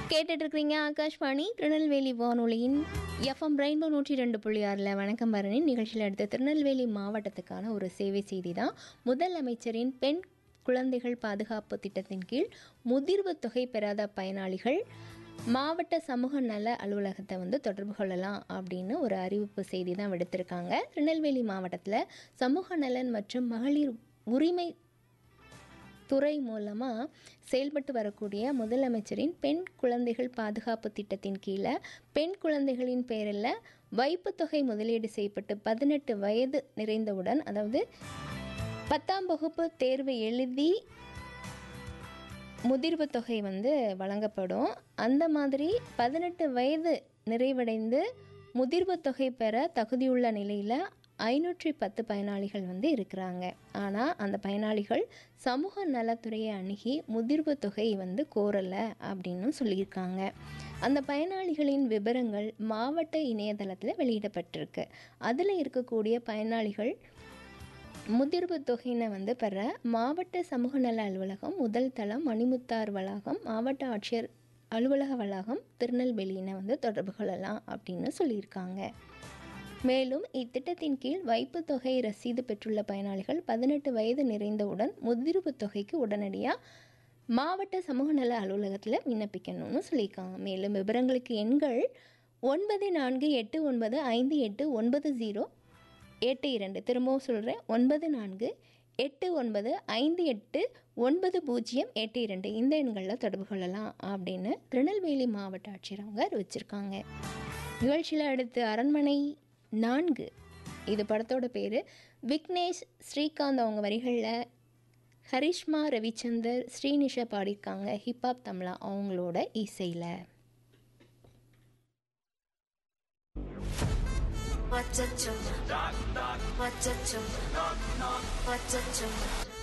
கேட்டுட்டு இருக்கிறீங்க ஆகாஷ்வாணி திருநெல்வேலி வானொலியின் எஃப்எம் ரெயின்போ நூற்றி ரெண்டு புள்ளி ஆறில் வணக்கம் பரணி நிகழ்ச்சியில் அடுத்த திருநெல்வேலி மாவட்டத்துக்கான ஒரு சேவை செய்தி தான் முதலமைச்சரின் பெண் குழந்தைகள் பாதுகாப்பு திட்டத்தின் கீழ் முதிர்வு தொகை பெறாத பயனாளிகள் மாவட்ட சமூக நல அலுவலகத்தை வந்து தொடர்பு கொள்ளலாம் அப்படின்னு ஒரு அறிவிப்பு செய்தி தான் விடுத்திருக்காங்க திருநெல்வேலி மாவட்டத்தில் சமூக நலன் மற்றும் மகளிர் உரிமை துறை மூலமாக செயல்பட்டு வரக்கூடிய முதலமைச்சரின் பெண் குழந்தைகள் பாதுகாப்பு திட்டத்தின் கீழே பெண் குழந்தைகளின் பெயரில் வைப்புத் தொகை முதலீடு செய்யப்பட்டு பதினெட்டு வயது நிறைந்தவுடன் அதாவது பத்தாம் வகுப்பு தேர்வு எழுதி முதிர்வு தொகை வந்து வழங்கப்படும் அந்த மாதிரி பதினெட்டு வயது நிறைவடைந்து முதிர்வு தொகை பெற தகுதியுள்ள நிலையில் ஐநூற்றி பத்து பயனாளிகள் வந்து இருக்கிறாங்க ஆனால் அந்த பயனாளிகள் சமூக நலத்துறையை அணுகி முதிர்வு தொகை வந்து கோரலை அப்படின்னு சொல்லியிருக்காங்க அந்த பயனாளிகளின் விவரங்கள் மாவட்ட இணையதளத்தில் வெளியிடப்பட்டிருக்கு அதில் இருக்கக்கூடிய பயனாளிகள் முதிர்வு தொகையினை வந்து பெற மாவட்ட சமூக நல அலுவலகம் முதல் தளம் மணிமுத்தார் வளாகம் மாவட்ட ஆட்சியர் அலுவலக வளாகம் திருநெல்வேலியினை வந்து தொடர்பு கொள்ளலாம் அப்படின்னு சொல்லியிருக்காங்க மேலும் இத்திட்டத்தின் கீழ் வைப்பு தொகை ரசீது பெற்றுள்ள பயனாளிகள் பதினெட்டு வயது நிறைந்தவுடன் முதிர்வு தொகைக்கு உடனடியாக மாவட்ட சமூக நல அலுவலகத்தில் விண்ணப்பிக்கணும்னு சொல்லியிருக்காங்க மேலும் விவரங்களுக்கு எண்கள் ஒன்பது நான்கு எட்டு ஒன்பது ஐந்து எட்டு ஒன்பது ஜீரோ எட்டு இரண்டு திரும்பவும் சொல்கிறேன் ஒன்பது நான்கு எட்டு ஒன்பது ஐந்து எட்டு ஒன்பது பூஜ்ஜியம் எட்டு இரண்டு இந்த எண்களில் தொடர்பு கொள்ளலாம் அப்படின்னு திருநெல்வேலி மாவட்ட ஆட்சியர் அவங்க அறிவிச்சிருக்காங்க நிகழ்ச்சியில் அடுத்து அரண்மனை நான்கு இது படத்தோட பேர் விக்னேஷ் ஸ்ரீகாந்த் அவங்க வரிகளில் ஹரிஷ்மா ரவிச்சந்தர் ஸ்ரீனிஷா பாடியிருக்காங்க ஹிப்ஹாப் தமிழா அவங்களோட இசையில் What a chum. What a chum. What a chum.